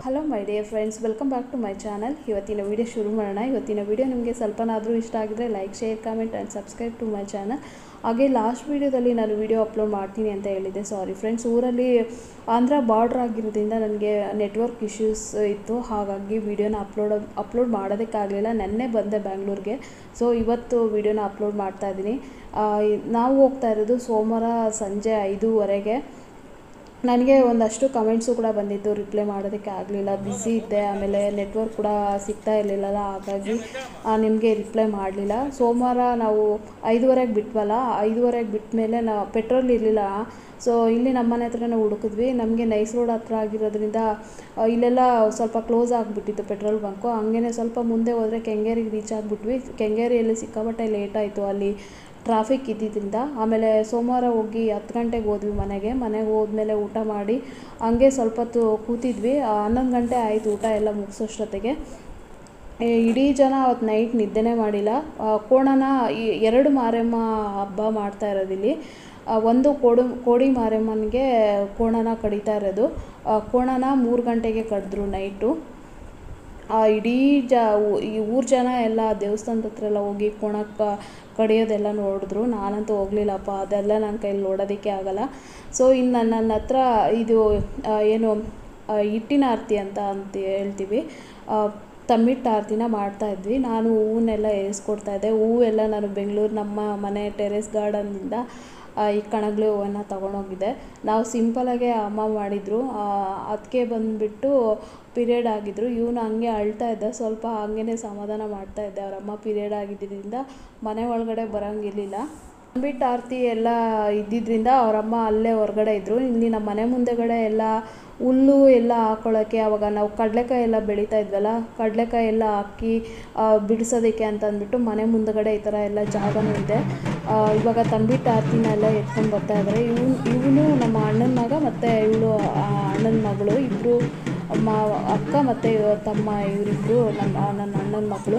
hello my dear friends welcome back to my channel ಇವತ್ತಿನ video ಶುರು ಮಾಡೋಣ ಇವತ್ತಿನ ವಿಡಿಯೋ ನಿಮಗೆ ಸ್ವಲ್ಪನಾದರೂ ಇಷ್ಟ ಆಗಿದ್ರೆ like share comment and subscribe to my channel ಹಾಗೆ ಲಾಸ್ಟ್ ವೀಡಿಯೋದಲ್ಲಿ ನಾನು ವಿಡಿಯೋ ಅಪ್ಲೋಡ್ ಮಾಡ್ತೀನಿ ಅಂತ ಹೇಳಿದ್ದೆ ಸಾರಿ ಫ್ರೆಂಡ್ಸ್ ಊರಲ್ಲಿ ಆಂಧ್ರ ಬಾರ್ಡ್ರ್ ಆಗಿರೋದ್ರಿಂದ ನನಗೆ ನೆಟ್ವರ್ಕ್ ಇಶ್ಯೂಸ್ ಇತ್ತು ಹಾಗಾಗಿ ವಿಡಿಯೋನ ಅಪ್ಲೋಡ್ ಅಪ್ಲೋಡ್ ಮಾಡೋದಕ್ಕಾಗಲಿಲ್ಲ ನೆನ್ನೆ ಬಂದೆ ಬ್ಯಾಂಗ್ಳೂರಿಗೆ ಸೊ ಇವತ್ತು ವಿಡಿಯೋನ ಅಪ್ಲೋಡ್ ಮಾಡ್ತಾ ಇದ್ದೀನಿ ನಾವು ಹೋಗ್ತಾ ಇರೋದು ಸೋಮವಾರ ಸಂಜೆ ಐದೂವರೆಗೆ ನನಗೆ ಒಂದಷ್ಟು ಕಮೆಂಟ್ಸು ಕೂಡ ಬಂದಿತ್ತು ರಿಪ್ಲೈ ಮಾಡೋದಕ್ಕೆ ಆಗಲಿಲ್ಲ ಬ್ಯುಸಿ ಇದ್ದೆ ಆಮೇಲೆ ನೆಟ್ವರ್ಕ್ ಕೂಡ ಸಿಗ್ತಾ ಇರಲಿಲ್ಲಲ್ಲ ಹಾಗಾಗಿ ನಿಮಗೆ ರಿಪ್ಲೈ ಮಾಡಲಿಲ್ಲ ಸೋಮವಾರ ನಾವು ಐದುವರೆಗೆ ಬಿಟ್ವಲ್ಲ ಐದುವರೆಗೆ ಬಿಟ್ಟ ಮೇಲೆ ನಾವು ಪೆಟ್ರೋಲ್ ಇರಲಿಲ್ಲ ಸೊ ಇಲ್ಲಿ ನಮ್ಮ ಮನೆ ಹತ್ರನೇ ಹುಡುಕಿದ್ವಿ ನಮಗೆ ನೈಸ್ ರೋಡ್ ಹತ್ರ ಆಗಿರೋದ್ರಿಂದ ಆ, ಇಲ್ಲೆಲ್ಲ ಸ್ವಲ್ಪ ಕ್ಲೋಸ್ ಆಗಿಬಿಟ್ಟಿತ್ತು ಪೆಟ್ರೋಲ್ ಬಂಕು ಹಂಗೇ ಸ್ವಲ್ಪ ಮುಂದೆ ಹೋದರೆ ಕೆಂಗೇರಿಗೆ ರೀಚ್ ಆಗಿಬಿಟ್ವಿ ಕೆಂಗೇರಿಯಲ್ಲಿ ಸಿಕ್ಕಾಪಟ್ಟೆ ಲೇಟ್ ಆಯಿತು ಅಲ್ಲಿ ಟ್ರಾಫಿಕ್ ಇದ್ದಿದ್ದರಿಂದ ಆಮೇಲೆ ಸೋಮವಾರ ಹೋಗಿ ಹತ್ತು ಗಂಟೆಗೆ ಹೋದ್ವಿ ಮನೆಗೆ ಮನೆಗೆ ಹೋದ್ಮೇಲೆ ಊಟ ಮಾಡಿ ಹಂಗೆ ಸ್ವಲ್ಪ ಹೊತ್ತು ಕೂತಿದ್ವಿ ಆ, ಹನ್ನೊಂದು ಗಂಟೆ ಆಯಿತು ಊಟ ಎಲ್ಲ ಮುಗಿಸೋಷ್ಟೊತ್ತಿಗೆ ಏ, ಇಡೀ ಜನ ಅವತ್ತು ನೈಟ್ ನಿದ್ದೆನೇ ಮಾಡಿಲ್ಲ ಆ, ಕೋಣನ ಈ ಎರಡು ಮಾರಮ್ಮ ಹಬ್ಬ ಮಾಡ್ತಾ ಇರೋದಿಲ್ಲಿ ಆ, ಒಂದು ಕೋಡು ಕೋಡಿ ಮಾರಮ್ಮನಿಗೆ ಕೋಣನ ಕಡಿತಾ ಇರೋದು ಆ, ಕೋಣನ ಮೂರು ಗಂಟೆಗೆ ಕಡಿದ್ರು ನೈಟು ಆ ಇಡೀ ಜ ಊ- ಈ ಊರು ಜನ ಎಲ್ಲ ದೇವಸ್ಥಾನದ ಹತ್ರ ಎಲ್ಲ ಹೋಗಿ ಕೋಣಕ್ಕೆ ಕಡಿಯೋದೆಲ್ಲ ನೋಡಿದ್ರು ನಾನಂತೂ ಹೋಗ್ಲಿಲ್ಲಪ್ಪ ಅದೆಲ್ಲ ನನ್ನ ಕೈಲಿ ನೋಡೋದಕ್ಕೆ ಆಗಲ್ಲ ಸೊ ಇನ್ನು ನನ್ನ ಹತ್ರ ಇದು ಆ, ಏನು ಆ, ಹಿಟ್ಟಿನ ಆರತಿ ಅಂತ ಅಂತ ಹೇಳ್ತೀವಿ ಆ, ತಮ್ಮಿಟ್ಟು ಆರತಿನ ಮಾಡ್ತಾ ಇದ್ವಿ ನಾನು ಹೂವನ್ನೆಲ್ಲ ಏರಿಸ್ಕೊಡ್ತಾ ಇದ್ದೆ ಹೂವೆಲ್ಲ ನಾನು ಬೆಂಗಳೂರು ನಮ್ಮ ಮನೆ ಟೆರೆಸ್ ಗಾರ್ಡನ್ನಿಂದ ಆ, ಈ ಕಣಗ್ಲೆ ಹೂವನ್ನು ತೊಗೊಂಡೋಗಿದ್ದೆ ನಾವು ಸಿಂಪಲಾಗೆ ಅಮ್ಮ ಮಾಡಿದರು ಅದಕ್ಕೆ ಬಂದುಬಿಟ್ಟು ಪೀರಿಯಡ್ ಆಗಿದ್ರು ಇವನು ಹಂಗೆ ಅಳ್ತಾ ಇದ್ದ ಸ್ವಲ್ಪ ಹಂಗೇ ಸಮಾಧಾನ ಮಾಡ್ತಾ ಇದ್ದೆ ಅವ್ರ ಅಮ್ಮ ಪೀರಿಯಡ್ ಆಗಿದ್ದರಿಂದ ಮನೆ ಒಳಗಡೆ ಬರೋಂಗಿರ್ಲಿಲ್ಲ ಬಿಟ್ಟು ಆರತಿ ಎಲ್ಲ ಇದ್ದಿದ್ದರಿಂದ ಅವರಮ್ಮ ಅಲ್ಲೇ ಹೊರಗಡೆ ಇದ್ದರು ಇಲ್ಲಿ ನಮ್ಮ ಮನೆ ಮುಂದೆಗಡೆ ಎಲ್ಲ ಹುಲ್ಲು ಎಲ್ಲ ಹಾಕೊಳ್ಳೋಕ್ಕೆ ಅವಾಗ ನಾವು ಕಡಲೆಕಾಯಿ ಎಲ್ಲ ಬೆಳೀತಾ ಇದ್ವಲ್ಲ ಕಡಲೆಕಾಯಿ ಎಲ್ಲ ಹಾಕಿ ಆ, ಬಿಡಿಸೋದಕ್ಕೆ ಅಂತ ಅಂದ್ಬಿಟ್ಟು ಮನೆ ಮುಂದಗಡೆ ಈ ಥರ ಎಲ್ಲ ಜಾಗನೂ ಇದೆ ಆ, ಇವಾಗ ತಂಬಿಟ್ಟು ಆರತಿನ ಎಲ್ಲ ಎತ್ಕೊಂಡು ಬರ್ತಾ ಇದ್ದಾರೆ ಇವನು ಇವನು ನಮ್ಮ ಅಣ್ಣನ ಮಗ ಮತ್ತು ಇವಳು ಅಣ್ಣನ ಮಗಳು ಇಬ್ಬರು ಅಮ್ಮ ಅಕ್ಕ ಮತ್ತು ತಮ್ಮ ಇವರಿಬ್ಬರು ನಮ್ಮ ನನ್ನ ಅಣ್ಣನ ಮಕ್ಕಳು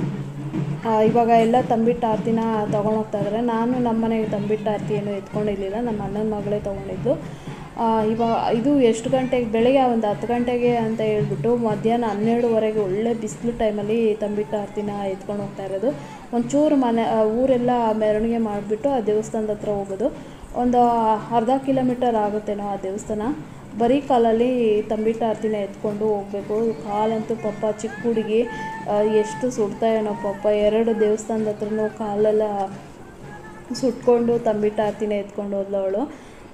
ಆ, ಇವಾಗ ಎಲ್ಲ ತಂಬಿಟ್ಟು ಆರತಿನ ತೊಗೊಂಡೋಗ್ತಾ ಇದ್ದಾರೆ ನಾನು ನಮ್ಮ ಮನೆಗೆ ತಂಬಿಟ್ಟು ಆರತಿ ಏನು ಎತ್ಕೊಂಡಿರಲಿಲ್ಲ ನಮ್ಮ ಅಣ್ಣನ ಮಗಳೇ ತೊಗೊಂಡಿದ್ದು ಆ, ಇವಾಗ ಇದು ಎಷ್ಟು ಗಂಟೆಗೆ ಬೆಳಗ್ಗೆ ಒಂದು ಹತ್ತು ಗಂಟೆಗೆ ಅಂತ ಹೇಳ್ಬಿಟ್ಟು ಮಧ್ಯಾಹ್ನ ಹನ್ನೆರಡುವರೆಗೆ ಒಳ್ಳೆ ಬಿಸಿಲು ಟೈಮಲ್ಲಿ ತಂಬಿಟ್ಟು ಆರತಿನ ಎತ್ಕೊಂಡು ಹೋಗ್ತಾ ಇರೋದು ಒಂಚೂರು ಮನೆ ಆ, ಊರೆಲ್ಲ ಮೆರವಣಿಗೆ ಮಾಡಿಬಿಟ್ಟು ಆ ದೇವಸ್ಥಾನದ ಹತ್ರ ಹೋಗೋದು ಒಂದು ಅರ್ಧ ಕಿಲೋಮೀಟರ್ ಆಗುತ್ತೇನೋ ಆ ದೇವಸ್ಥಾನ ಬರೀ ಕಾಲಲ್ಲಿ ತಂಬಿಟ್ಟು ಆರತಿನ ಎತ್ಕೊಂಡು ಹೋಗಬೇಕು ಕಾಲಂತೂ ಪಾಪ ಚಿಕ್ಕ ಹುಡುಗಿ ಆ, ಎಷ್ಟು ಸುಡ್ತಾ ಏನೋ ಪಾಪ ಎರಡು ದೇವಸ್ಥಾನದ ಹತ್ರನೂ ಕಾಲೆಲ್ಲ ಸುಟ್ಕೊಂಡು ತಂಬಿಟ್ಟು ಆರತಿನ ಎತ್ಕೊಂಡು ಹೋದ್ಲು ಅವಳು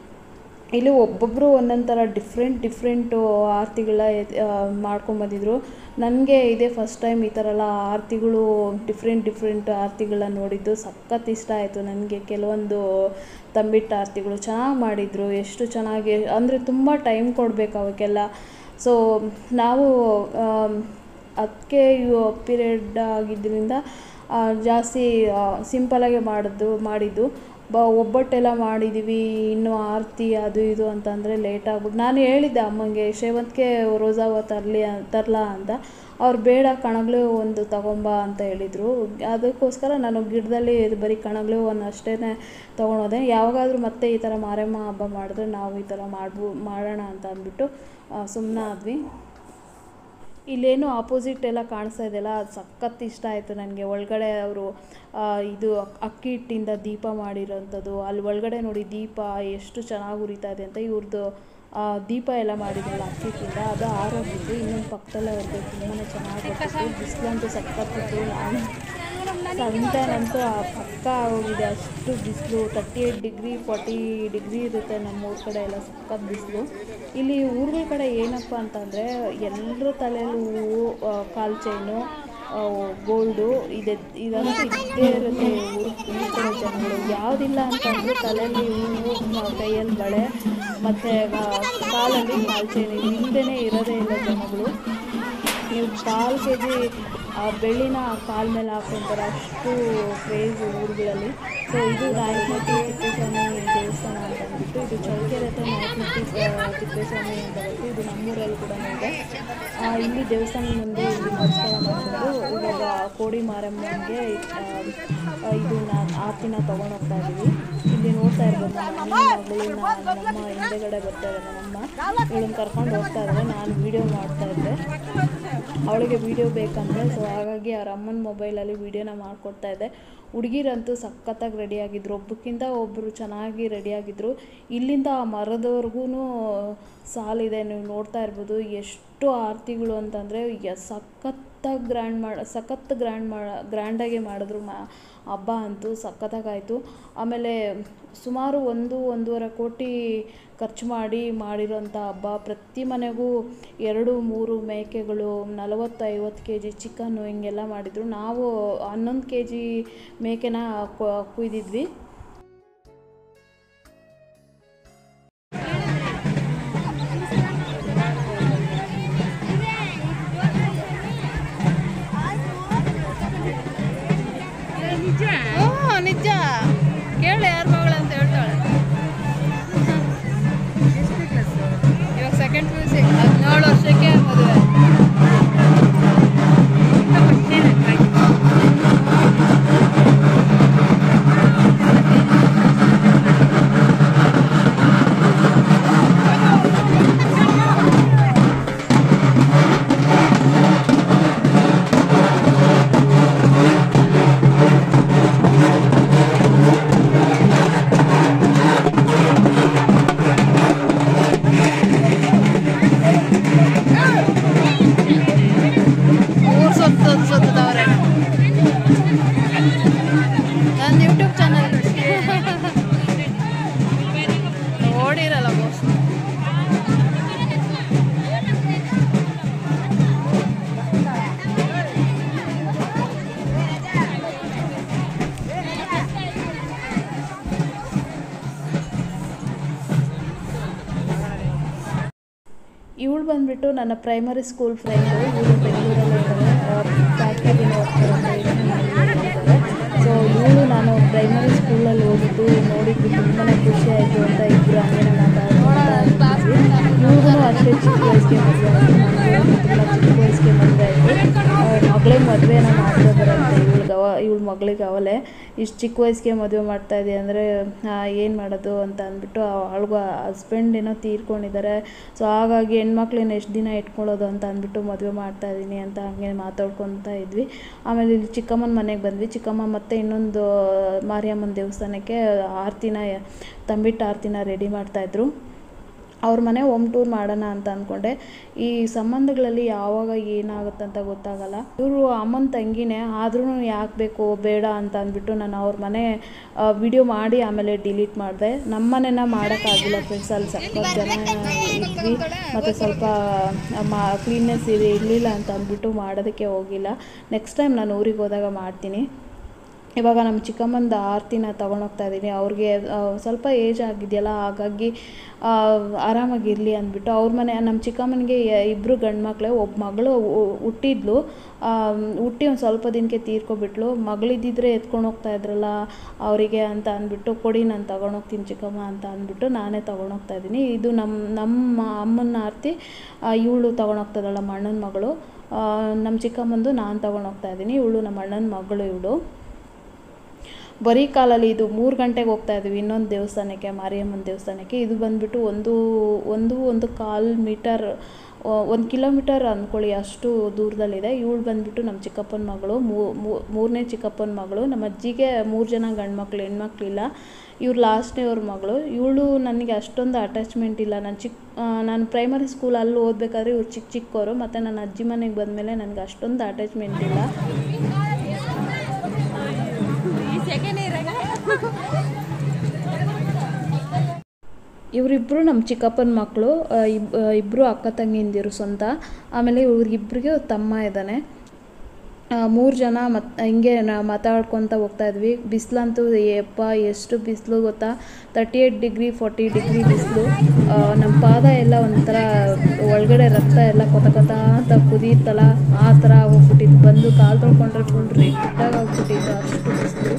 ಇಲ್ಲಿ ಒಬ್ಬೊಬ್ಬರು ಒಂದೊಂದು ಥರ ಡಿಫ್ರೆಂಟ್ ಡಿಫ್ರೆಂಟು ಆರತಿಗಳ ಮಾಡ್ಕೊಂಬಂದಿದ್ರು ನನಗೆ ಇದೇ ಫಸ್ಟ್ ಟೈಮ್ ಈ ಥರ ಎಲ್ಲ ಆರತಿಗಳು ಡಿಫ್ರೆಂಟ್ ಡಿಫ್ರೆಂಟ್ ಆರತಿಗಳನ್ನ ನೋಡಿದ್ದು ಸಖತ್ ಇಷ್ಟ ಆಯಿತು ನನಗೆ ಕೆಲವೊಂದು ತಂಬಿಟ್ಟು ಆರತಿಗಳು ಚೆನ್ನಾಗಿ ಮಾಡಿದರು ಎಷ್ಟು ಚೆನ್ನಾಗಿ ಅಂದರೆ ತುಂಬ ಟೈಮ್ ಕೊಡಬೇಕು ಅವಕ್ಕೆಲ್ಲ ಸೊ ನಾವು ಅದಕ್ಕೆ ಪೀರಿಯಡ್ ಆಗಿದ್ದರಿಂದ ಆ, ಜಾಸ್ತಿ ಸಿಂಪಲಾಗೆ ಮಾಡಿದ್ದು ಮಾಡಿದ್ದು ಬ ಒಬ್ಬಟ್ಟೆಲ್ಲ ಮಾಡಿದ್ದೀವಿ ಇನ್ನು ಆರತಿ ಅದು ಇದು ಅಂತಂದರೆ ಲೇಟ್ ಆಗ್ಬಿಟ್ಟು ನಾನು ಹೇಳಿದ್ದೆ ಅಮ್ಮಂಗೆ ಸೇವಂತಿಗೆ ರೋಸಾವ ತರಲಿ ತರಲಾ ಅಂತ ಅವ್ರು ಬೇಡ ಕಣಗ್ಲೆ ಒಂದು ತಗೊಂಬ ಅಂತ ಹೇಳಿದರು ಅದಕ್ಕೋಸ್ಕರ ನಾನು ಗಿಡದಲ್ಲಿ ಬರೀ ಕಣಗ್ಲೆ ಹೂವನ್ನು ಅಷ್ಟೇ ತೊಗೊಂಡೋದೆ ಯಾವಾಗಾದರೂ ಮತ್ತೆ ಈ ಥರ ಮಾರಮ್ಮ ಹಬ್ಬ ಮಾಡಿದ್ರೆ ನಾವು ಈ ಥರ ಮಾಡ್ಬೋ ಮಾಡೋಣ ಅಂತ ಅಂದ್ಬಿಟ್ಟು ಸುಮ್ಮನೆ ಆದ್ವಿ ಇಲ್ಲೇನು ಆಪೋಸಿಟ್ ಎಲ್ಲ ಕಾಣಿಸ್ತಾ ಇದೆಯಲ್ಲ ಅದು ಸಖತ್ ಇಷ್ಟ ಆಯಿತು ನನಗೆ ಒಳಗಡೆ ಅವರು ಇದು ಅಕ್ಕಿ ಹಿಟ್ಟಿಂದ ದೀಪ ಮಾಡಿರೋಂಥದ್ದು ಅಲ್ಲಿ ಒಳಗಡೆ ನೋಡಿ ದೀಪ ಎಷ್ಟು ಚೆನ್ನಾಗಿ ಉರಿತಾ ಇದೆ ಅಂತ ಇವ್ರದ್ದು ದೀಪ ಎಲ್ಲ ಮಾಡಿದ್ರಲ್ಲ ಅಕ್ಕಿ ಹಿಟ್ಟಿಂದ ಅದು ಆರೋಗಿತ್ತು ಇನ್ನೊಂದು ಪಕ್ಕದಲ್ಲೇ ಅವ್ರದ್ದು ತುಂಬಾ ಚೆನ್ನಾಗಿ ಬರ್ತಿತ್ತು ಬಿಸಿಲಂತೂ ಸಖತ್ತಿತ್ತು ನಾನು ಸಂತೆನಂತೂ ಆ ಪಕ್ಕ ಆಗೋಗಿದೆ ಅಷ್ಟು ಬಿಸಿಲು thirty eight degree forty degree ಇರುತ್ತೆ ನಮ್ಮ ಊರ ಕಡೆ ಎಲ್ಲ ಸಖತ್ ಬಿಸಿಲು ಇಲ್ಲಿ ಊರುಗಳ ಕಡೆ ಏನಪ್ಪ ಅಂತಂದರೆ ಎಲ್ಲರ ತಲೆಯಲ್ಲೂ ಹೂವು ಆ, ಕಾಲ್ ಚೈನು ಗೋಲ್ಡು ಇದೆ ಇದಂತೂ ಇದ್ದೇ ಇರುತ್ತೆ ಊರು ಊರ ಕಡೆ ಜನಗಳು ಯಾವುದಿಲ್ಲ ಅಂತಂದರೆ ತಲೆಯಲ್ಲಿ ಹೂವು ಮ- ಕೈಯಲ್ಲಿ ಬಳೆ ಮತ್ತು ಕಾಲಲ್ಲಿ ಕಾಲ್ ಚೈನ್ ಇಲ್ಲದೇ ಇರೋದೇ ಇಲ್ಲ ಜನಗಳು ನೀವು ಕಾಲು ಕೆ ಜಿ ಬೆಳ್ಳಿನ ಕಾಲ ಮೇಲೆ ಹಾಕ್ಕೊಂತಾರೆ ಅಷ್ಟು ಕ್ರೇಜ್ ಊರುಗಳಲ್ಲಿ ಸೊ ಇದು ನಾಯಕನಹಟ್ಟಿ ತಿಪ್ಪೇಸ್ವಾಮಿ ದೇವಸ್ಥಾನ ಅಂತ ಅಂದ್ಬಿಟ್ಟು ಇದು ಚಳ್ಳಕೆರೆ ಹತ್ರ ನಾಯಕನಹಟ್ಟಿ ತಿಪ್ಪೇಸ್ವಾಮಿ ಅಂತ ಬರುತ್ತೆ ಇದು ನಮ್ಮೂರಲ್ಲಿ ಕೂಡ ಇದೆ ಆ, ಇಲ್ಲಿ ದೇವಸ್ಥಾನದ ಮುಂದೆ ಇಲ್ಲಿ ನಮಸ್ಕಾರ ಮಾಡಿಕೊಂಡು ಇವಾಗ ಕೋಡಿ ಮಾರಮ್ಮನಿಗೆ ಆ, ಇದು ನಾನು ಆರತಿನ ತೊಗೊಂಡು ಹೋಗ್ತಾ ಇದ್ದೀವಿ ಇಲ್ಲಿ ನೋಡ್ತಾ ಇರ್ಬೋದು ನಮ್ಮ ಅಣ್ಣನ ಮಗಳು ನಮ್ಮ ಹಿಂದೆಗಡೆ ಬರ್ತಾ ಇದ್ದಾರೆ ನಮ್ಮಮ್ಮ ಇವಳನ್ನ ಕರ್ಕೊಂಡು ಹೋಗ್ತಾ ಇದ್ದಾರೆ ನಾನು ವೀಡಿಯೋ ಮಾಡ್ತಾ ಇದ್ದೆ ಅವಳಿಗೆ ವೀಡಿಯೋ ಬೇಕಂದರೆ ಸೊ ಹಾಗಾಗಿ ಅವ್ರ ಅಮ್ಮನ ಮೊಬೈಲಲ್ಲಿ ವೀಡಿಯೋನ ಮಾಡಿಕೊಡ್ತಾ ಇದ್ದೆ ಹುಡುಗಿರಂತೂ ಸಖತ್ತಾಗಿ ರೆಡಿಯಾಗಿದ್ರು ಒಬ್ಬಕ್ಕಿಂತ ಒಬ್ಬರು ಚೆನ್ನಾಗಿ ರೆಡಿಯಾಗಿದ್ದರು ಇಲ್ಲಿಂದ ಆ ಮರದವರೆಗೂ ಸಾಲಿದೆ ನೀವು ನೋಡ್ತಾ ಇರ್ಬೋದು ಎಷ್ಟು ಆರತಿಗಳು ಅಂತಂದರೆ ಸಖತ್ತಾಗಿ ಗ್ರ್ಯಾಂಡ್ ಮಾಡಿ ಸಖತ್ ಗ್ರ್ಯಾಂಡ್ ಮಾಡ ಗ್ರ್ಯಾಂಡಾಗಿ ಮಾಡಿದ್ರು ಮಾ ಹಬ್ಬ ಅಂತೂ ಸಖತ್ತಾಗಾಯಿತು ಆಮೇಲೆ ಸುಮಾರು ಒಂದು ಒಂದೂವರೆ ಕೋಟಿ ಖರ್ಚು ಮಾಡಿ ಮಾಡಿರೋಂಥ ಹಬ್ಬ ಪ್ರತಿ ಮನೆಗೂ ಎರಡು ಮೂರು ಮೇಕೆಗಳು ನಲವತ್ತು ಐವತ್ತು ಕೆ ಜಿ ಚಿಕನ್ನು ಹಿಂಗೆಲ್ಲ ಮಾಡಿದರು ನಾವು ಹನ್ನೊಂದು ಕೆ ಜಿ ಮೇಕೆನ ಕುಯ್ದಿದ್ವಿ ಹ್ಞೂ ನಿಜ ಕೇಳಿ ಯಾರು ಮಗಳು ಅಂತ ಹೇಳ್ತಾಳೆ ಇವಾಗ ಸೆಕೆಂಡ್ ಪಿ ಯು ಸಿ ಹದಿನೇಳು ವರ್ಷಕ್ಕೆ ಮದುವೆ ಊರು ಸುತ್ತ ಸುತ್ತದವ್ರೆ ನನ್ನ ಯೂಟ್ಯೂಬ್ ಚಾನಲ್ ನೋಡಿರಲ್ಲ ಮೋಸ್ಟ್ ಇವಳು ಬಂದುಬಿಟ್ಟು ನನ್ನ ಪ್ರೈಮರಿ ಸ್ಕೂಲ್ ಫ್ರೆಂಡು ಇವಳು ಬೆಂಗಳೂರಲ್ಲೇ ಇದ್ದಾರೆ ಫ್ಯಾಕ್ಟ್ರಿಲಿ ಹೋಗ್ತಾರೆ ಸೊ ಇವಳು ನಾನು ಪ್ರೈಮರಿ ಸ್ಕೂಲಲ್ಲಿ ಹೋಗಿದ್ದು ನೋಡಿದ್ದು ತುಂಬಾ ಖುಷಿ ಆಯಿತು ಅಂತ ಇಬ್ಬರು ಹಂಗೇನೆ ಮಾತಾಡ್ತಾ ಇವ್ರಿಗೂ ಅಷ್ಟೇ ಚಿಕ್ಕ ವಯಸ್ಸಿಗೆ ಮದುವೆ ಆಯಿತು ನನಗೂ ತುಂಬ ಚಿಕ್ಕ ವಯಸ್ಸಿಗೆ ಮದುವೆ ಆಯಿತು ಮಗಳೇ ಮದುವೆನ ಮಾಡ್ತಾ ಬರುತ್ತೆ ಇವಳಿಗೆ ಅವ ಇವಳ ಮಗಳಿಗೆ ಅವಲೇ ಇಷ್ಟು ಚಿಕ್ಕ ವಯಸ್ಸಿಗೆ ಮದುವೆ ಮಾಡ್ತಾ ಇದೆಯಾ ಅಂದರೆ ಏನು ಮಾಡೋದು ಅಂತ ಅಂದ್ಬಿಟ್ಟು ಅವಳಿಗೂ ಹಸ್ಬೆಂಡ್ ಏನೋ ತೀರ್ಕೊಂಡಿದ್ದಾರೆ ಸೊ ಹಾಗಾಗಿ ಹೆಣ್ಮಕ್ಳನ್ನ ಎಷ್ಟು ದಿನ ಇಟ್ಕೊಳ್ಳೋದು ಅಂತ ಅಂದ್ಬಿಟ್ಟು ಮದುವೆ ಮಾಡ್ತಾ ಇದ್ದೀನಿ ಅಂತ ಹಂಗೆ ಮಾತಾಡ್ಕೊತಾ ಇದ್ವಿ ಆಮೇಲೆ ಇಲ್ಲಿ ಚಿಕ್ಕಮ್ಮನ ಮನೆಗೆ ಬಂದ್ವಿ ಚಿಕ್ಕಮ್ಮ ಮತ್ತೆ ಇನ್ನೊಂದು ಮಾರಿಯಮ್ಮನ ದೇವಸ್ಥಾನಕ್ಕೆ ಆರತಿನ ತಂಬಿಟ್ಟು ಆರತಿನ ರೆಡಿ ಮಾಡ್ತಾಯಿದ್ರು ಅವ್ರ ಮನೆ ಹೋಮ್ ಟೂರ್ ಮಾಡೋಣ ಅಂತ ಅಂದ್ಕೊಂಡೆ ಈ ಸಂಬಂಧಗಳಲ್ಲಿ ಯಾವಾಗ ಏನಾಗುತ್ತೆ ಅಂತ ಗೊತ್ತಾಗಲ್ಲ ಇವರು ಅಮ್ಮನ ತಂಗಿನೇ ಆದ್ರೂ ಯಾಕೆ ಬೇಕು ಬೇಡ ಅಂತ ಅಂದ್ಬಿಟ್ಟು ನಾನು ಅವ್ರ ಮನೆ ವಿಡಿಯೋ ಮಾಡಿ ಆಮೇಲೆ ಡಿಲೀಟ್ ಮಾಡಿದೆ ನಮ್ಮ ಮನೆನ ಮಾಡೋಕ್ಕಾಗಿಲ್ಲ ಫ್ರೆಂಡ್ಸ್ ಅಲ್ಲಿ ಸಖತ್ ಜನ ಇದ್ವಿ ಮತ್ತು ಸ್ವಲ್ಪ ಮಾ ಕ್ಲೀನ್ನೆಸ್ ಇದೆ ಇರಲಿಲ್ಲ ಅಂತ ಅಂದ್ಬಿಟ್ಟು ಮಾಡೋದಕ್ಕೆ ಹೋಗಿಲ್ಲ ನೆಕ್ಸ್ಟ್ ಟೈಮ್ ನಾನು ಊರಿಗೆ ಹೋದಾಗ ಮಾಡ್ತೀನಿ ಇವಾಗ ನಮ್ಮ ಚಿಕ್ಕಮ್ಮಂದು ಆರತಿನ ತೊಗೊಂಡೋಗ್ತಾ ಇದ್ದೀನಿ ಅವ್ರಿಗೆ ಆ, ಸ್ವಲ್ಪ ಏಜ್ ಆಗಿದೆಯಲ್ಲ ಹಾಗಾಗಿ ಆ, ಆರಾಮಾಗಿರಲಿ ಅಂದ್ಬಿಟ್ಟು ಅವ್ರ ಮನೆ ನಮ್ಮ ಚಿಕ್ಕಮ್ಮನಿಗೆ ಇಬ್ಬರು ಗಂಡು ಮಕ್ಕಳೇ ಒಬ್ಬ ಮಗಳು ಹು- ಹುಟ್ಟಿದ್ಲು ಆ, ಹುಟ್ಟಿ ಒಂದು ಸ್ವಲ್ಪ ದಿನಕ್ಕೆ ತೀರ್ಕೊಬಿಟ್ಲು ಮಗಳಿದ್ದಿದ್ರೆ ಎತ್ಕೊಂಡು ಹೋಗ್ತಾ ಇದ್ರಲ್ಲ ಅವರಿಗೆ ಅಂತ ಅಂದ್ಬಿಟ್ಟು ಕೊಡಿ ನಾನು ತೊಗೊಂಡೋಗ್ತೀನಿ ಚಿಕ್ಕಮ್ಮ ಅಂತ ಅಂದ್ಬಿಟ್ಟು ನಾನೇ ತೊಗೊಂಡೋಗ್ತಾ ಇದ್ದೀನಿ ಇದು ನಮ್ಮ ನಮ್ಮ ಅಮ್ಮನ ಆರತಿ ಇವಳು ತೊಗೊಂಡೋಗ್ತದಲ್ಲ ನಮ್ಮ ಅಣ್ಣನ ಮಗಳು ಆ, ನಮ್ಮ ಚಿಕ್ಕಮ್ಮಂದು ನಾನು ತೊಗೊಂಡೋಗ್ತಾ ಇದ್ದೀನಿ ಇವಳು ನಮ್ಮ ಅಣ್ಣನ ಮಗಳು ಇವಳು ಬರೀ ಕಾಲಲ್ಲಿ ಇದು ಮೂರು ಗಂಟೆಗೆ ಹೋಗ್ತಾ ಇದ್ವಿ ಇನ್ನೊಂದು ದೇವಸ್ಥಾನಕ್ಕೆ ಮಾರಿಯಮ್ಮನ ದೇವಸ್ಥಾನಕ್ಕೆ ಇದು ಬಂದುಬಿಟ್ಟು ಒಂದು ಒಂದು ಒಂದು ಕಾಲು ಮೀಟರ್ ಒಂದು ಕಿಲೋಮೀಟರ್ ಅಂದ್ಕೊಳ್ಳಿ ಅಷ್ಟು ದೂರದಲ್ಲಿದೆ ಇವಳು ಬಂದುಬಿಟ್ಟು ನಮ್ಮ ಚಿಕ್ಕಪ್ಪನ ಮಗಳು ಮೂರನೇ ಚಿಕ್ಕಪ್ಪನ ಮಗಳು ನಮ್ಮ ಅಜ್ಜಿಗೆ ಮೂರು ಜನ ಗಂಡು ಮಕ್ಳು ಹೆಣ್ಮಕ್ಳಿಲ್ಲ ಇವ್ರು ಲಾಸ್ಟ್ನೇ ಅವ್ರ ಮಗಳು ಇವಳು ನನಗೆ ಅಷ್ಟೊಂದು ಅಟ್ಯಾಚ್ಮೆಂಟ್ ಇಲ್ಲ ನಾನು ಚಿಕ್ಕ ನಾನು ಪ್ರೈಮರಿ ಸ್ಕೂಲ್ ಅಲ್ಲಿ ಓದಬೇಕಾದ್ರೆ ಇವ್ರು ಚಿಕ್ಕ ಚಿಕ್ಕವರು ಮತ್ತು ನನ್ನ ಅಜ್ಜಿ ಮನೆಗೆ ಬಂದಮೇಲೆ ನನಗೆ ಅಷ್ಟೊಂದು ಅಟ್ಯಾಚ್ಮೆಂಟ್ ಇಲ್ಲ ಇವರಿಬ್ಬರು ನಮ್ಮ ಚಿಕ್ಕಪ್ಪನ ಮಕ್ಕಳು ಇಬ್ ಇಬ್ಬರು ಅಕ್ಕ ತಂಗಿಂದಿರು ಸ್ವಂತ ಆಮೇಲೆ ಇವ್ರಿಗಿಬ್ರಿಗೆ ತಮ್ಮ ಇದ್ದಾನೆ ಮೂರು ಜನ ಮತ್ ಹಿಂಗೆ ನಾ ಮಾತಾಡ್ಕೊತ ಹೋಗ್ತಾ ಇದ್ವಿ ಬಿಸಿಲಂತೂ ಯಪ್ಪ ಎಷ್ಟು ಬಿಸಿಲು ಗೊತ್ತಾ thirty eight degree forty degree ಬಿಸಿಲು ನಮ್ಮ ಪಾದ ಎಲ್ಲ ಒಂಥರ ಒಳಗಡೆ ರಕ್ತ ಎಲ್ಲ ಕೊತ ಕೊತ ಅಂತ ಕುದೀತಲ್ಲ ಆ ಥರ ಹೋಗ್ಬಿಟ್ಟಿತ್ತು ಬಂದು ಕಾಲು ತೊಳ್ಕೊಂಡ್ರೆ ಫುಲ್ ರೆಡ್ಡಾಗಿ ಹೋಗ್ಬಿಟ್ಟಿತ್ತು ಅಷ್ಟು ಬಿಸಿಲು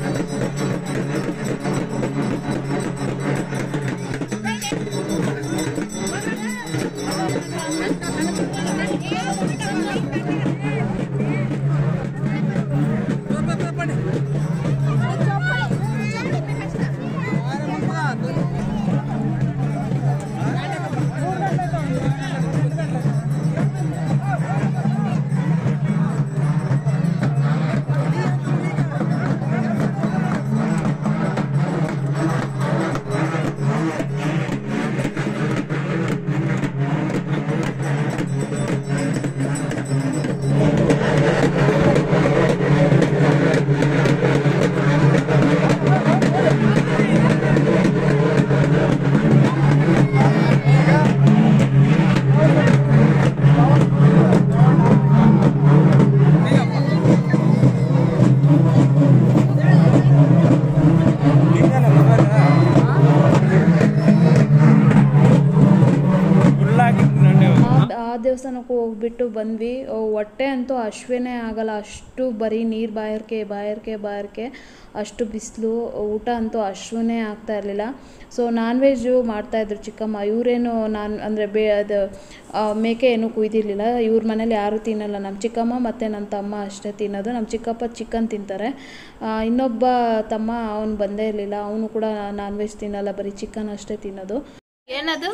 ದೇವಸ್ಥಾನಕ್ಕೂ ಹೋಗ್ಬಿಟ್ಟು ಬಂದ್ವಿ ಓ, ಹೊಟ್ಟೆ ಅಂತೂ ಹಶ್ವೇನೇ ಆಗಲ್ಲ ಅಷ್ಟು ಬರೀ ನೀರು ಬಾಯಾರಿಕೆ ಬಾಯಾರಿಕೆ ಬಾಯಾರಿಕೆ ಅಷ್ಟು ಬಿಸಿಲು ಊಟ ಅಂತೂ ಹಶ್ವನೇ ಆಗ್ತಾ ಇರಲಿಲ್ಲ ಸೊ ನಾನ್ ವೆಜ್ಜು ಮಾಡ್ತಾಯಿದ್ರು ಚಿಕ್ಕಮ್ಮ ಇವರೇನು ನಾನು ಅಂದರೆ ಬೇ ಅದು ಆ, ಮೇಕೆ ಏನೂ ಕುಯ್ದಿರಲಿಲ್ಲ ಇವ್ರ ಮನೇಲಿ ಯಾರೂ ತಿನ್ನಲ್ಲ ನಮ್ಮ ಚಿಕ್ಕಮ್ಮ ಮತ್ತು ನನ್ನ ತಮ್ಮ ಅಷ್ಟೇ ತಿನ್ನೋದು ನಮ್ಮ ಚಿಕ್ಕಪ್ಪ ಚಿಕನ್ ತಿಂತಾರೆ ಆ, ಇನ್ನೊಬ್ಬ ತಮ್ಮ ಅವನು ಬಂದೇ ಇರಲಿಲ್ಲ ಅವನು ಕೂಡ ನಾನ್ ವೆಜ್ ತಿನ್ನಲ್ಲ ಬರೀ ಚಿಕನ್ ಅಷ್ಟೇ ತಿನ್ನೋದು ಏನದು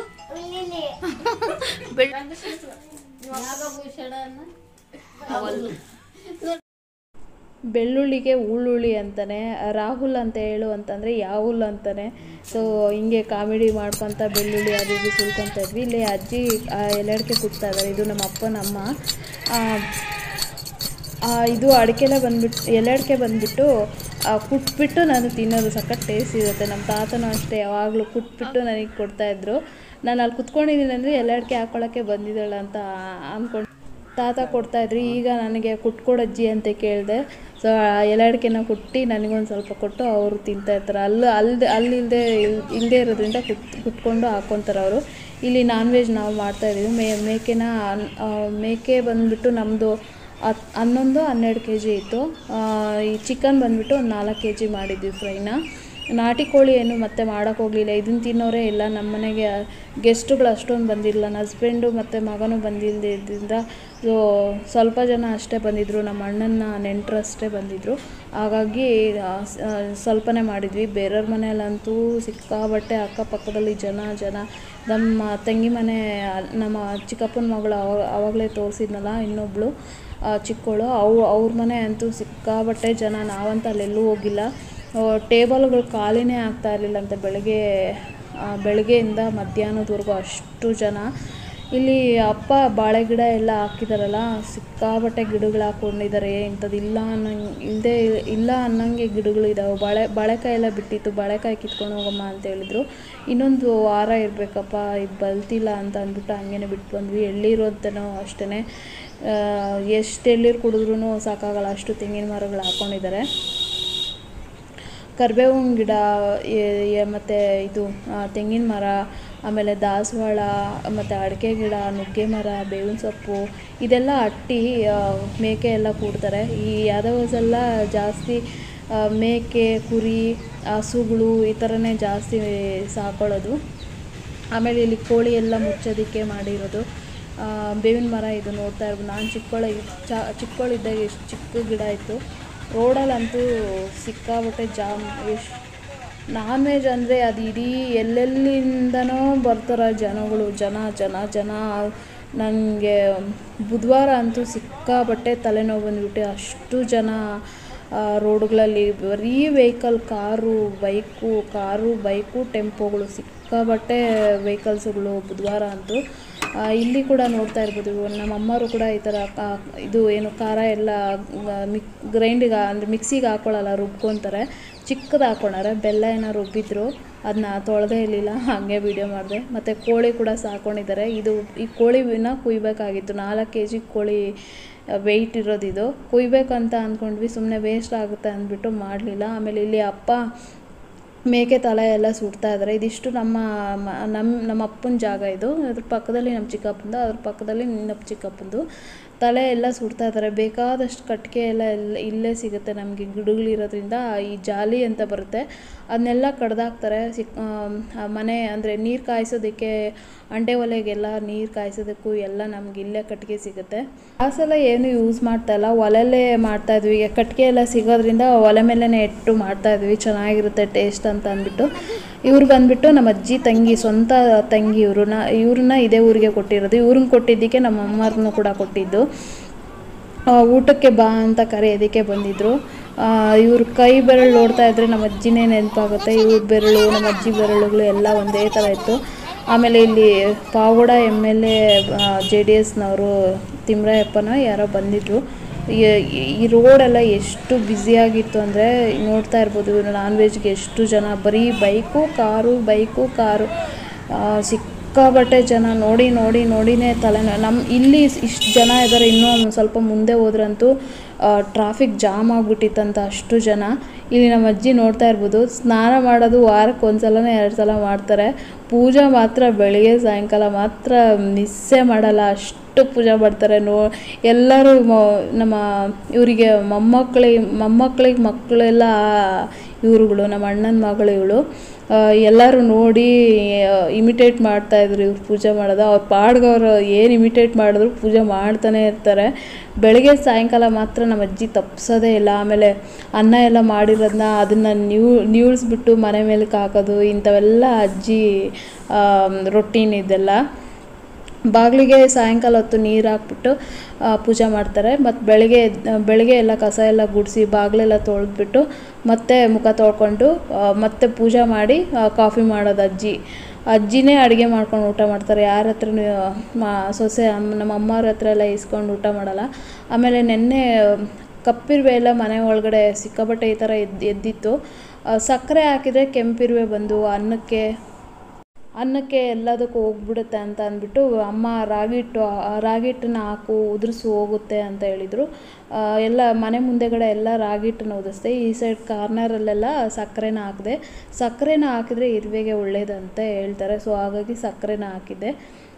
ಬೆಳ್ಳುಳ್ಳಿಗೆ ಉಳ್ಳುಳ್ಳಿ ಅಂತಾನೆ ರಾಹುಲ್ ಅಂತ ಹೇಳು ಅಂತಂದರೆ ಯಾಹುಲ್ ಅಂತಾನೆ ಸೊ ಹಿಂಗೆ ಕಾಮಿಡಿ ಮಾಡ್ಕೊತ ಬೆಳ್ಳುಳ್ಳಿ ಅದು ಇದು ಸುಲ್ಕೊತಾ ಇದ್ವಿ ಇಲ್ಲಿ ಅಜ್ಜಿ ಆ ಎಲೆಡ್ಕೆ ಕುಟ್ತಾ ಇದ್ದಾರೆ ಇದು ನಮ್ಮ ಅಪ್ಪನ ಅಮ್ಮ ಆ, ಆ, ಇದು ಅಡಿಕೆಲೆ ಬಂದ್ಬಿಟ್ಟು ಎಲೆಡ್ಕೆ ಬಂದ್ಬಿಟ್ಟು ಆ, ಕುಟ್ಬಿಟ್ಟು ನಾನು ತಿನ್ನೋದು ಸಖತ್ ಟೇಸ್ಟ್ ಇರುತ್ತೆ ನಮ್ಮ ತಾತನೂ ಅಷ್ಟೇ ಯಾವಾಗಲೂ ಕುಟ್ಬಿಟ್ಟು ನನಗೆ ಕೊಡ್ತಾಯಿದ್ರು ನಾನು ಅಲ್ಲಿ ಕುತ್ಕೊಂಡಿದ್ದೀನಿ ಅಂದರೆ ಎಲೆಡ್ಕೆ ಹಾಕ್ಕೊಳ್ಳೋಕ್ಕೆ ಬಂದಿದ್ದಾಳ ಅಂತ ಅಂದ್ಕೊಂಡು ತಾತ ಕೊಡ್ತಾಯಿದ್ರು ಈಗ ನನಗೆ ಕುಟ್ಕೊಡಜ್ಜಿ ಅಂತ ಕೇಳಿದೆ ಸೊ ಎಲೆಡ್ಕೆನ ಕುಟ್ಟಿ ನನಗೊಂದು ಸ್ವಲ್ಪ ಕೊಟ್ಟು ಅವರು ತಿಂತಾಯಿರ್ತಾರೆ ಅಲ್ಲಿ ಅಲ್ದೆ ಅಲ್ಲಿಲ್ಲದೆ ಇಲ್ಲದೆ ಇರೋದ್ರಿಂದ ಕುಟ್ ಕುಟ್ಕೊಂಡು ಹಾಕ್ಕೊತಾರೆ ಅವರು ಇಲ್ಲಿ ನಾನ್ ವೆಜ್ ನಾವು ಮಾಡ್ತಾಯಿದ್ದೀವಿ ಮೇ ಮೇಕೆನ ಅನ್- ಆ, ಮೇಕೆ ಬಂದುಬಿಟ್ಟು ನಮ್ಮದು ಹತ್ ಹನ್ನೊಂದು ಹನ್ನೆರಡು ಕೆ ಜಿ ಇತ್ತು ಆ, ಈ ಚಿಕನ್ ಬಂದುಬಿಟ್ಟು ಒಂದು ನಾಲ್ಕು ಕೆ ಜಿ ಮಾಡಿದ್ವಿ ಫ್ರೈನ ನಾಟಿ ಕೋಳಿ ಏನು ಮತ್ತೆ ಮಾಡೋಕ್ಕೆ ಹೋಗಲಿಲ್ಲ ಇದನ್ನು ತಿನ್ನೋರೇ ಇಲ್ಲ ನಮ್ಮ ಮನೆಗೆ ಗೆಸ್ಟುಗಳು ಅಷ್ಟೊಂದು ಬಂದಿರಲಿಲ್ಲ ನನ್ನ ಹಸ್ಬೆಂಡು ಮತ್ತು ಮಗನೂ ಬಂದಿಲ್ಲದ್ರಿಂದ ಸೊ ಸ್ವಲ್ಪ ಜನ ಅಷ್ಟೇ ಬಂದಿದ್ದರು ನಮ್ಮ ಅಣ್ಣನ ನೆಂಟರು ಅಷ್ಟೇ ಬಂದಿದ್ದರು ಹಾಗಾಗಿ ಆ, ಸ- ಆ, ಸ್ವಲ್ಪನೇ ಮಾಡಿದ್ವಿ ಬೇರೆಯವ್ರ ಮನೆಯಲ್ಲಂತೂ ಸಿಕ್ಕಾಬಟ್ಟೆ ಅಕ್ಕಪಕ್ಕದಲ್ಲಿ ಜನ ಜನ ನಮ್ಮ ತಂಗಿ ಮನೆ ಅಲ್- ನಮ್ಮ ಚಿಕ್ಕಪ್ಪನ ಮಗಳು ಅವ ಆವಾಗಲೇ ತೋರಿಸಿದ್ನಲ್ಲ ಇನ್ನೊಬ್ಳು ಆ, ಚಿಕ್ಕವಳು ಅವು ಅವ್ರ ಮನೆ ಅಂತೂ ಸಿಕ್ಕಾಬಟ್ಟೆ ಜನ ನಾವಂತೂ ಅಲ್ಲೆಲ್ಲೂ ಹೋಗಿಲ್ಲ ಟೇಬಲ್ಗಳು ಖಾಲಿನೇ ಆಗ್ತಾ ಇರಲಿಲ್ಲ ಅಂತ ಬೆಳಗ್ಗೆ ಆ, ಬೆಳಗ್ಗೆಯಿಂದ ಮಧ್ಯಾಹ್ನದವರೆಗೂ ಅಷ್ಟು ಜನ ಇಲ್ಲಿ ಅಪ್ಪ ಬಾಳೆ ಗಿಡ ಎಲ್ಲ ಹಾಕಿದಾರಲ್ಲ ಸಿಕ್ಕಾಬಟ್ಟೆ ಗಿಡಗಳು ಹಾಕ್ಕೊಂಡಿದ್ದಾರೆ ಇಂಥದ್ದು ಇಲ್ಲ ಅನ್ನಂಗೆ ಇಲ್ಲದೆ ಇಲ್ಲ ಅನ್ನಂಗೆ ಗಿಡಗಳು ಇದ್ದಾವೆ ಬಾಳೆ ಬಾಳೆಕಾಯಿ ಎಲ್ಲ ಬಿಟ್ಟಿತ್ತು ಬಾಳೆಕಾಯಿ ಕಿತ್ಕೊಂಡು ಹೋಗಮ್ಮ ಅಂತ ಹೇಳಿದ್ರು ಇನ್ನೊಂದು ವಾರ ಇರಬೇಕಪ್ಪ ಇದು ಬಲ್ತಿಲ್ಲ ಅಂತ ಅಂದ್ಬಿಟ್ಟು ಹಂಗೇನೆ ಬಿಟ್ಟು ಬಂದ್ವಿ ಎಳ್ಳೀರು ಅಂತನೋ ಅಷ್ಟೇ ಎಷ್ಟು ಎಳ್ಳೀರು ಕುಡಿದ್ರೂ ಸಾಕಾಗಲ್ಲ ಅಷ್ಟು ತೆಂಗಿನ ಮರಗಳು ಹಾಕ್ಕೊಂಡಿದ್ದಾರೆ ಕರಿಬೇವಿನ ಗಿಡ ಮತ್ತು ಇದು ಆ, ತೆಂಗಿನ ಮರ ಆಮೇಲೆ ದಾಸವಾಳ ಮತ್ತು ಅಡಿಕೆ ಗಿಡ ನುಗ್ಗೆ ಮರ ಬೇವಿನ ಸೊಪ್ಪು ಇದೆಲ್ಲ ಅಟ್ಟಿ ಆ, ಮೇಕೆ ಎಲ್ಲ ಕೂಡ್ತಾರೆ ಈ ಯಾದವ್ಸ್ ಎಲ್ಲ ಜಾಸ್ತಿ ಆ, ಮೇಕೆ ಕುರಿ ಹಸುಗಳು ಈ ಥರನೇ ಜಾಸ್ತಿ ಸಾಕೊಳ್ಳೋದು ಆಮೇಲೆ ಇಲ್ಲಿ ಕೋಳಿ ಎಲ್ಲ ಮುಚ್ಚೋದಕ್ಕೆ ಮಾಡಿರೋದು ಆ, ಬೇವಿನ ಮರ ಇದು ನೋಡ್ತಾ ಇರ್ಬೋದು ನಾನು ಚಿಕ್ಕವಳ ಚ ಚಿಕ್ಕವಳಿದ್ದಾಗ ಎಷ್ಟು ಚಿಕ್ಕ ಗಿಡ ಇತ್ತು ರೋಡಲ್ಲಂತೂ ಸಿಕ್ಕಾಬಟ್ಟೆ ಜಾಮ್ ಎಷ್ಟು ನಾನ್ ವೆಜ್ ಅಂದರೆ ಅದು ಇಡೀ ಎಲ್ಲೆಲ್ಲಿಂದನೋ ಬರ್ತಾರೆ ಜನಗಳು ಜನ ಜನ ಜನ ನನಗೆ ಬುಧವಾರ ಅಂತೂ ಸಿಕ್ಕಾಬಟ್ಟೆ ತಲೆನೋವು ಬಂದ್ಬಿಟ್ಟು ಅಷ್ಟು ಜನ ಆ, ರೋಡ್ಗಳಲ್ಲಿ ಬರೀ vehicle car bike car bike ಟೆಂಪೋಗಳು ಸಿಕ್ಕಾಬಟ್ಟೆ ವೆಹಿಕಲ್ಸ್ಗಳು ಬುಧವಾರ ಅಂತೂ ಆ, ಇಲ್ಲಿ ಕೂಡ ನೋಡ್ತಾ ಇರ್ಬೋದು ನಮ್ಮ ಅಮ್ಮರು ಕೂಡ ಈ ಥರ ಕಾ- ಇದು ಏನು ಖಾರ ಎಲ್ಲ ಮಿಕ್ ಗ್ರೈಂಡಿಗೆ ಅಂದರೆ ಮಿಕ್ಸಿಗೆ ಹಾಕ್ಕೊಳ್ಳಲ್ಲ ರುಬ್ಕೊತಾರೆ ಚಿಕ್ಕದು ಹಾಕ್ಕೊಂಡಾರೆ ಬೆಲ್ಲ ಏನೋ ರುಬ್ಬಿದ್ರು ಅದನ್ನ ತೊಳೆದೇ ಇರಲಿಲ್ಲ ಹಾಗೆ ವೀಡಿಯೋ ಮಾಡಿದೆ ಮತ್ತು ಕೋಳಿ ಕೂಡ ಸಾಕೊಂಡಿದ್ದಾರೆ ಇದು ಈ ಕೋಳಿನ ಕುಯ್ಬೇಕಾಗಿತ್ತು ನಾಲ್ಕು ಕೆ ಜಿ ಕೋಳಿ ವೆಯ್ಟ್ ಇರೋದಿದು ಕುಯ್ಬೇಕಂತ ಅಂದ್ಕೊಂಡ್ವಿ ಸುಮ್ಮನೆ ವೇಸ್ಟ್ ಆಗುತ್ತೆ ಅಂದ್ಬಿಟ್ಟು ಮಾಡಲಿಲ್ಲ ಆಮೇಲೆ ಇಲ್ಲಿ ಅಪ್ಪ ಮೇಕೆ ತಲೆ ಎಲ್ಲ ಸುಡ್ತಾ ಇದ್ದಾರೆ ಇದಿಷ್ಟು ನಮ್ಮ ಮ- ನಮ್ಮ ನಮ್ಮ ಅಪ್ಪನ ಜಾಗ ಇದು ಅದ್ರ ಪಕ್ಕದಲ್ಲಿ ನಮ್ಮ ಚಿಕ್ಕಪ್ಪಂದು ಅದ್ರ ಪಕ್ಕದಲ್ಲಿ ನಮ್ಮ ಚಿಕ್ಕಪ್ಪಂದು ತಲೆ ಎಲ್ಲ ಸುಡ್ತಾ ಇದ್ದಾರೆ ಬೇಕಾದಷ್ಟು ಕಟ್ಟಿಗೆ ಎಲ್ಲ ಎಲ್ಲ ಇಲ್ಲೇ ಸಿಗುತ್ತೆ ನಮಗೆ ಗಿಡಗಳಿರೋದ್ರಿಂದ ಈ ಜಾಲಿ ಅಂತ ಬರುತ್ತೆ ಅದನ್ನೆಲ್ಲ ಕಡ್ದಾಕ್ತಾರೆ ಸಿಕ್ ಆ ಮನೆ ಅಂದರೆ ನೀರು ಕಾಯಿಸೋದಕ್ಕೆ ಅಂಡೆ ಒಲೆಗೆಲ್ಲ ನೀರು ಕಾಯಿಸೋದಕ್ಕೂ ಎಲ್ಲ ನಮ್ಗೆ ಇಲ್ಲೇ ಕಟ್ಟಿಗೆ ಸಿಗುತ್ತೆ ಗ್ಯಾಸ್ ಎಲ್ಲ ಏನು ಯೂಸ್ ಮಾಡ್ತಾ ಇಲ್ಲ ಒಲೆಯಲ್ಲೇ ಮಾಡ್ತಾ ಇದ್ವಿ ಈಗ ಕಟ್ಟಿಗೆ ಎಲ್ಲ ಸಿಗೋದ್ರಿಂದ ಒಲೆ ಮೇಲೇ ಇಟ್ಟು ಮಾಡ್ತಾ ಇದ್ವಿ ಚೆನ್ನಾಗಿರುತ್ತೆ ಟೇಸ್ಟ್ ಅಂತ ಅಂದ್ಬಿಟ್ಟು ಇವ್ರು ಬಂದ್ಬಿಟ್ಟು ನಮ್ಮ ಅಜ್ಜಿ ತಂಗಿ ಸ್ವಂತ ತಂಗಿ ಇವ್ರನ್ನ ಇವ್ರನ್ನ ಇದೇ ಊರಿಗೆ ಕೊಟ್ಟಿರೋದು ಇವ್ರನ್ನ ಕೊಟ್ಟಿದ್ದಕ್ಕೆ ನಮ್ಮ ಅಮ್ಮರನ್ನು ಕೂಡ ಕೊಟ್ಟಿದ್ದು ಆ, ಊಟಕ್ಕೆ ಬಾ ಅಂತ ಕರೆಯೋದಕ್ಕೆ ಬಂದಿದ್ದರು ಇವ್ರ ಕೈ ಬೆರಳು ನೋಡ್ತಾ ಇದ್ರೆ ನಮ್ಮ ಅಜ್ಜಿನೇ ನೆನಪಾಗುತ್ತೆ ಇವ್ರ ಬೆರಳು ನಮ್ಮ ಅಜ್ಜಿ ಬೆರಳುಗಳು ಎಲ್ಲ ಒಂದೇ ಥರ ಇತ್ತು ಆಮೇಲೆ ಇಲ್ಲಿ Pavagada M L A J D ಎಸ್ನವರು ತಿಮ್ರಾಯಪ್ಪನ ಯಾರೋ ಬಂದಿದ್ದರು ಈ- ಈ ರೋಡೆಲ್ಲ ಎಷ್ಟು ಬ್ಯುಸಿಯಾಗಿತ್ತು ಅಂದರೆ ನೋಡ್ತಾ ಇರ್ಬೋದು ನಾನ್ ವೆಜ್ಗೆ ಎಷ್ಟು ಜನ ಬರೀ ಬೈಕು ಕಾರು ಬೈಕು ಕಾರು ಆ, ಸಿಕ್ಕಾಬಟ್ಟೆ ಜನ ನೋಡಿ ನೋಡಿ ನೋಡಿನೇ ತಲೆನೋ ನಮ್ಮ ಇಲ್ಲಿ ಇಷ್ಟು ಜನ ಇದ್ದಾರೆ ಇನ್ನೂ ಒಂದು ಸ್ವಲ್ಪ ಮುಂದೆ ಹೋದ್ರಂತೂ ಟ್ರಾಫಿಕ್ ಜಾಮ್ ಆಗಿಬಿಟ್ಟಿತ್ತಂತ ಅಷ್ಟು ಜನ ಇಲ್ಲಿ ನಮ್ಮ ಅಜ್ಜಿ ನೋಡ್ತಾ ಇರ್ಬೋದು ಸ್ನಾನ ಮಾಡೋದು ವಾರಕ್ಕೆ ಒಂದು ಸಲನೇ ಎರಡು ಸಲ ಮಾಡ್ತಾರೆ ಪೂಜೆ ಮಾತ್ರ ಬೆಳಿಗ್ಗೆ ಸಾಯಂಕಾಲ ಮಾತ್ರ ಮಿಸ್ಸೇ ಮಾಡಲ್ಲ ಅಷ್ಟು ಕಷ್ಟಪಟ್ಟು ಪೂಜೆ ಮಾಡ್ತಾರೆ ನೋ ಎಲ್ಲರೂ ಮ- ನಮ್ಮ ಇವರಿಗೆ ಮೊಮ್ಮಕ್ಕಳಿಗೆ ಮೊಮ್ಮಕ್ಕಳಿಗೆ ಮಕ್ಕಳೆಲ್ಲ ಇವ್ರುಗಳು ನಮ್ಮ ಅಣ್ಣನ ಮಗಳು ಇವಳು ಎಲ್ಲರೂ ನೋಡಿ ಇಮಿಟೇಟ್ ಮಾಡ್ತಾಯಿದ್ರು ಇವ್ರು ಪೂಜೆ ಮಾಡೋದು ಅವ್ರ ಪಾಡ್ಗೆ ಅವರು ಏನು ಇಮಿಟೇಟ್ ಮಾಡಿದ್ರು ಪೂಜೆ ಮಾಡ್ತಾನೆ ಇರ್ತಾರೆ ಬೆಳಗ್ಗೆ ಸಾಯಂಕಾಲ ಮಾತ್ರ ನಮ್ಮ ಅಜ್ಜಿ ತಪ್ಪಿಸೋದೇ ಇಲ್ಲ ಆಮೇಲೆ ಅನ್ನ ಎಲ್ಲ ಮಾಡಿರೋದನ್ನ ಅದನ್ನು ನ್ಯೂ ನ್ಯೂಳ್ಸ್ಬಿಟ್ಟು ಮನೆ ಮೇಲಕ್ಕೆ ಹಾಕೋದು ಇಂಥವೆಲ್ಲ ಅಜ್ಜಿ ರೊಟೀನ್ ಇದೆಲ್ಲ ಬಾಗಿಲಿಗೆ ಸಾಯಂಕಾಲ ಹೊತ್ತು ನೀರು ಹಾಕ್ಬಿಟ್ಟು ಆ, ಪೂಜೆ ಮಾಡ್ತಾರೆ ಮತ್ತು ಬೆಳಗ್ಗೆ ಎದ್ದ್- ಬೆಳಗ್ಗೆ ಎಲ್ಲ ಕಸ ಎಲ್ಲ ಗುಡಿಸಿ ಬಾಗಿಲೆಲ್ಲ ತೊಳೆದ್ಬಿಟ್ಟು ಮತ್ತೆ ಮುಖ ತೊಳ್ಕೊಂಡು ಆ, ಮತ್ತೆ ಪೂಜೆ ಮಾಡಿ ಆ, ಕಾಫಿ ಮಾಡೋದು ಅಜ್ಜಿ ಅಜ್ಜಿನೇ ಅಡುಗೆ ಮಾಡ್ಕೊಂಡು ಊಟ ಮಾಡ್ತಾರೆ ಯಾರ ಹತ್ರ ಮಾ ಸೊಸೆ ಅಮ್ಮ ನಮ್ಮ ಅಮ್ಮವ್ರ ಹತ್ರ ಎಲ್ಲ ಇಸ್ಕೊಂಡು ಊಟ ಮಾಡಲ್ಲ ಆಮೇಲೆ ನೆನ್ನೆ ಕಪ್ಪಿರುವೆ ಎಲ್ಲ ಮನೆ ಒಳಗಡೆ ಸಿಕ್ಕಾಪಟ್ಟೆ ಈ ಥರ ಎದ್ದು ಎದ್ದಿತ್ತು ಆ, ಸಕ್ಕರೆ ಹಾಕಿದರೆ ಕೆಂಪಿರುವೆ ಬಂದು ಅನ್ನಕ್ಕೆ ಅನ್ನಕ್ಕೆ ಎಲ್ಲದಕ್ಕೂ ಹೋಗ್ಬಿಡುತ್ತೆ ಅಂತ ಅಂದ್ಬಿಟ್ಟು ಅಮ್ಮ ರಾಗಿ ಹಿಟ್ಟು ಆ ರಾಗಿ ಹಿಟ್ಟನ್ನ ಹಾಕು ಉದುರಿಸು ಹೋಗುತ್ತೆ ಅಂತ ಹೇಳಿದರು ಎಲ್ಲ ಮನೆ ಮುಂದೆಗಡೆ ಎಲ್ಲ ರಾಗಿ ಹಿಟ್ಟನ್ನ ಉದಿಸ್ದೆ ಈ ಸೈಡ್ ಕಾರ್ನರಲ್ಲೆಲ್ಲ ಸಕ್ಕರೆನ ಹಾಕಿದೆ ಸಕ್ಕರೆನ ಹಾಕಿದರೆ ಇರುವೆಗೆ ಒಳ್ಳೇದಂತ ಹೇಳ್ತಾರೆ ಸೊ ಹಾಗಾಗಿ ಸಕ್ಕರೆನ ಹಾಕಿದ್ದೆ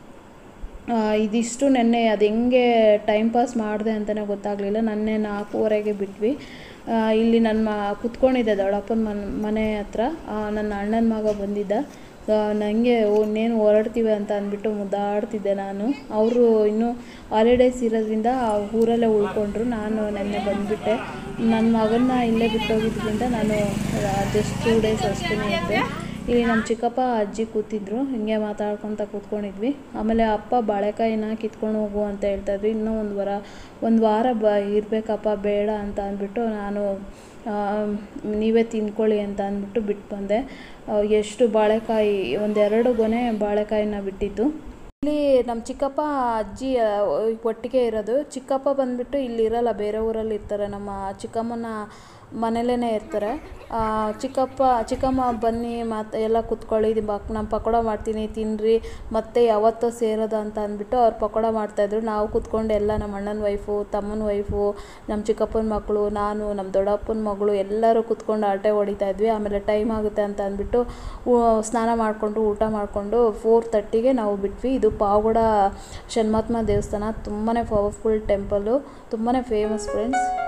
ಆ, ಇದಿಷ್ಟು ನೆನ್ನೆ ಅದು ಹೆಂಗೆ ಟೈಮ್ ಪಾಸ್ ಮಾಡಿದೆ ಅಂತಲೇ ಗೊತ್ತಾಗಲಿಲ್ಲ ನೆನ್ನೆ ನಾಲ್ಕೂವರೆಗೆ ಬಿಟ್ವಿ ಆ, ಇಲ್ಲಿ ನನ್ನ ಮ ಕುತ್ಕೊಂಡಿದ್ದೆ ದೊಡ್ಡಪ್ಪನ ಮನೆ ಮನೆ ಹತ್ರ ಆ, ನನ್ನ ಅಣ್ಣನ ಮಗ ಬಂದಿದ್ದ ನನಗೆ ಇನ್ನೇನು ಹೊರಡ್ತೀವಿ ಅಂತ ಅಂದ್ಬಿಟ್ಟು ಮುದ್ದಾಡ್ತಿದ್ದೆ ನಾನು ಅವರು ಇನ್ನೂ ಹಾಲಿಡೇಸ್ ಇರೋದ್ರಿಂದ ಆ ಊರಲ್ಲೇ ಉಳ್ಕೊಂಡ್ರು ನಾನು ನೆನ್ನೆ ಬಂದುಬಿಟ್ಟೆ ನನ್ನ ಮಗನ್ನ ಇಲ್ಲೇ ಬಿಟ್ಟೋಗಿದ್ದರಿಂದ ನಾನು ಜಸ್ಟ್ ಟೂ ಡೇಸ್ ಅಷ್ಟೇ ಇದ್ದೆ ಇಲ್ಲಿ ನಮ್ಮ ಚಿಕ್ಕಪ್ಪ ಅಜ್ಜಿ ಕೂತಿದ್ರು ಹಿಂಗೆ ಮಾತಾಡ್ಕೊತ ಕೂತ್ಕೊಂಡಿದ್ವಿ ಆಮೇಲೆ ಅಪ್ಪ ಬಾಳೆಕಾಯಿನ ಕಿತ್ಕೊಂಡು ಹೋಗು ಅಂತ ಹೇಳ್ತಾ ಇದ್ವಿ ಇನ್ನೂ ಒಂದು ವಾರ ಒಂದು ವಾರ ಬ ಇರಬೇಕಪ್ಪ ಬೇಡ ಅಂತ ಅಂದ್ಬಿಟ್ಟು ನಾನು ಆ, ನೀವೇ ತಿನ್ಕೊಳ್ಳಿ ಅಂತ ಅಂದ್ಬಿಟ್ಟು ಬಿಟ್ಟು ಬಂದೆ ಆ, ಎಷ್ಟು ಬಾಳೆಕಾಯಿ ಒಂದೆರಡು ಗೊನೆ ಬಾಳೆಕಾಯಿನ ಬಿಟ್ಟಿತ್ತು ಇಲ್ಲಿ ನಮ್ಮ ಚಿಕ್ಕಪ್ಪ ಅಜ್ಜಿ ಆ, ಒಟ್ಟಿಗೆ ಇರೋದು ಚಿಕ್ಕಪ್ಪ ಬಂದ್ಬಿಟ್ಟು ಇಲ್ಲಿ ಇರಲ್ಲ ಬೇರೆ ಊರಲ್ಲಿ ಇರ್ತಾರೆ ನಮ್ಮ ಚಿಕ್ಕಮ್ಮನ ಮನೇಲೇ ಇರ್ತಾರೆ ಆ, ಚಿಕ್ಕಪ್ಪ ಚಿಕ್ಕಮ್ಮ ಬನ್ನಿ ಮತ್ತು ಎಲ್ಲ ಕುತ್ಕೊಳ್ಳಿ ಇದು ಬಕ್ ನಾನು ಪಕೋಡ ಮಾಡ್ತೀನಿ ತಿನ್ನಿರಿ ಮತ್ತೆ ಯಾವತ್ತೋ ಸೇರೋದು ಅಂತ ಅಂದ್ಬಿಟ್ಟು ಅವ್ರು ಪಕೋಡ ಮಾಡ್ತಾಯಿದ್ರು ನಾವು ಕುತ್ಕೊಂಡು ಎಲ್ಲ ನಮ್ಮ ಅಣ್ಣನ ವೈಫು ತಮ್ಮನ ವೈಫು ನಮ್ಮ ಚಿಕ್ಕಪ್ಪನ ಮಕ್ಕಳು ನಾನು ನಮ್ಮ ದೊಡ್ಡಪ್ಪನ ಮಗಳು ಎಲ್ಲರೂ ಕುತ್ಕೊಂಡು ಆಟೆ ಹೊಡಿತಾ ಇದ್ವಿ ಆಮೇಲೆ ಟೈಮ್ ಆಗುತ್ತೆ ಅಂತ ಅಂದ್ಬಿಟ್ಟು ಊ- ಸ್ನಾನ ಮಾಡಿಕೊಂಡು ಊಟ ಮಾಡಿಕೊಂಡು ಫೋರ್ ತರ್ಟಿಗೆ ನಾವು ಬಿಟ್ವಿ ಇದು ಪಾವಗಡ ಶನ್ಮಾತ್ಮ ದೇವಸ್ಥಾನ ತುಂಬಾ ಪವರ್ಫುಲ್ ಟೆಂಪಲು ತುಂಬಾ ಫೇಮಸ್ ಫ್ರೆಂಡ್ಸ್